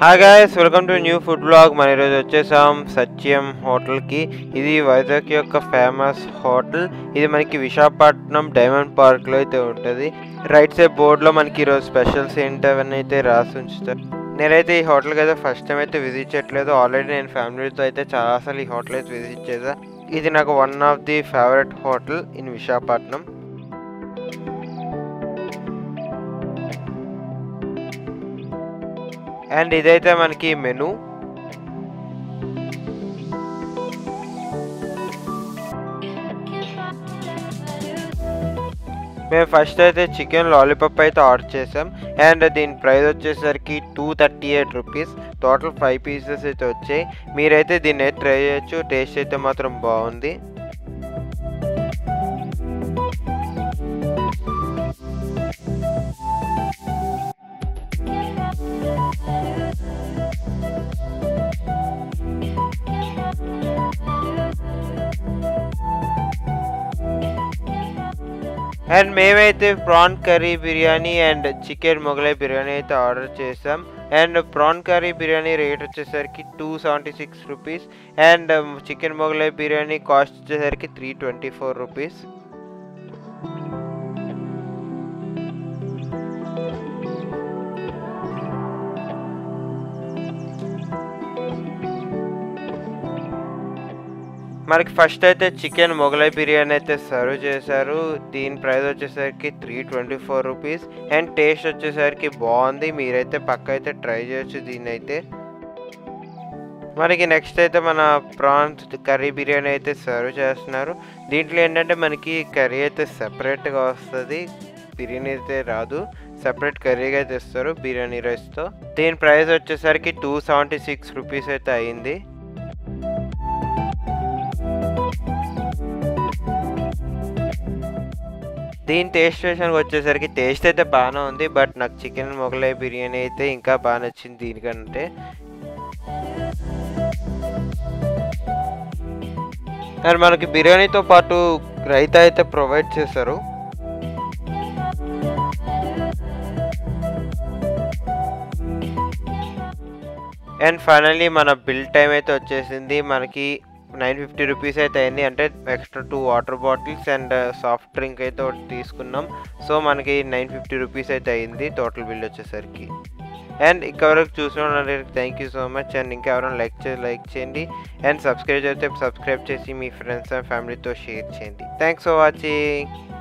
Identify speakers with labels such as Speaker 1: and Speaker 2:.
Speaker 1: hi guys welcome to new food blog మన ఈరోజు వచ్చేసాం సత్యం హోటల్కి ఇది వైజాగ్ యొక్క ఫేమస్ హోటల్ ఇది మనకి విశాఖపట్నం డైమండ్ పార్క్లో అయితే ఉంటుంది రైట్ సైడ్ బోర్డులో మనకి ఈరోజు స్పెషల్స్ ఏంటవన్నీ అయితే రాసి ఉంచుతారు నేనైతే ఈ హోటల్కి అయితే ఫస్ట్ టైం అయితే విజిట్ చేయట్లేదు ఆల్రెడీ నేను ఫ్యామిలీతో అయితే చాలాసార్లు ఈ హోటల్ అయితే విజిట్ చేసా ఇది నాకు one of the favourite hotel in Visakhapatnam and ఇదైతే మనకి మెను మేము ఫస్ట్ అయితే చికెన్ లాలీపాప్ అయితే ఆర్డర్ చేసాం అండ్ దీని ప్రైస్ వచ్చేసరికి two thirty eight rupees total five pieces అయితే వచ్చాయి మీరైతే దీన్ని అయితే ట్రై చేయొచ్చు టేస్ట్ అయితే మాత్రం బాగుంది అండ్ మేమైతే prawn curry biryani and chicken Mughlai biryani అయితే ఆర్డర్ చేసాం and prawn curry biryani rate వచ్చేసరికి two seventy six rupees and chicken Mughlai biryani cost వచ్చేసరికి త్రీ ట్వంటీ ఫోర్ రూపీస్ మనకి ఫస్ట్ అయితే చికెన్ మొగలై బిర్యానీ అయితే సర్వ్ చేశారు దీని ప్రైస్ వచ్చేసరికి three twenty four rupees and taste వచ్చేసరికి బాగుంది మీరైతే పక్క అయితే ట్రై చేయొచ్చు దీన్ని అయితే మనకి నెక్స్ట్ అయితే మన ప్రాన్స్ కర్రీ బిర్యానీ అయితే సర్వ్ చేస్తున్నారు దీంట్లో ఏంటంటే మనకి కర్రీ అయితే సెపరేట్గా వస్తుంది బిర్యానీ అయితే రాదు సెపరేట్ కర్రీగా అయితే ఇస్తారు బిర్యానీ రైస్తో దీని ప్రైస్ వచ్చేసరికి టూ సెవెంటీ సిక్స్ రూపీస్ అయితే అయింది దీని టేస్ట్ విషయానికి వచ్చేసరికి టేస్ట్ అయితే బాగానే ఉంది బట్ నాకు చికెన్ మొగలై బిర్యానీ అయితే ఇంకా బాగా నచ్చింది దీనికంటే అండ్ మనకి బిర్యానీతో పాటు రైతా అయితే ప్రొవైడ్ చేశారు అండ్ ఫైనల్లీ మన బిల్ టైం అయితే వచ్చేసింది మనకి నైన్ ఫిఫ్టీ రూపీస్ అయితే అయింది అంటే extra two water bottles and soft drink అయితే ఒకటి తీసుకున్నాం సో మనకి నైన్ ఫిఫ్టీ రూపీస్ అయితే అయింది టోటల్ బిల్ వచ్చేసరికి అండ్ ఇంకెవరకు చూసిన thank you so much and ఇంకెవరైనా లైక్ చేసి లైక్ చేయండి అండ్ సబ్స్క్రైబ్ చేస్తే సబ్స్క్రైబ్ చేసి మీ ఫ్రెండ్స్ అండ్ ఫ్యామిలీతో షేర్ చేయండి థ్యాంక్స్ ఫర్ వాచింగ్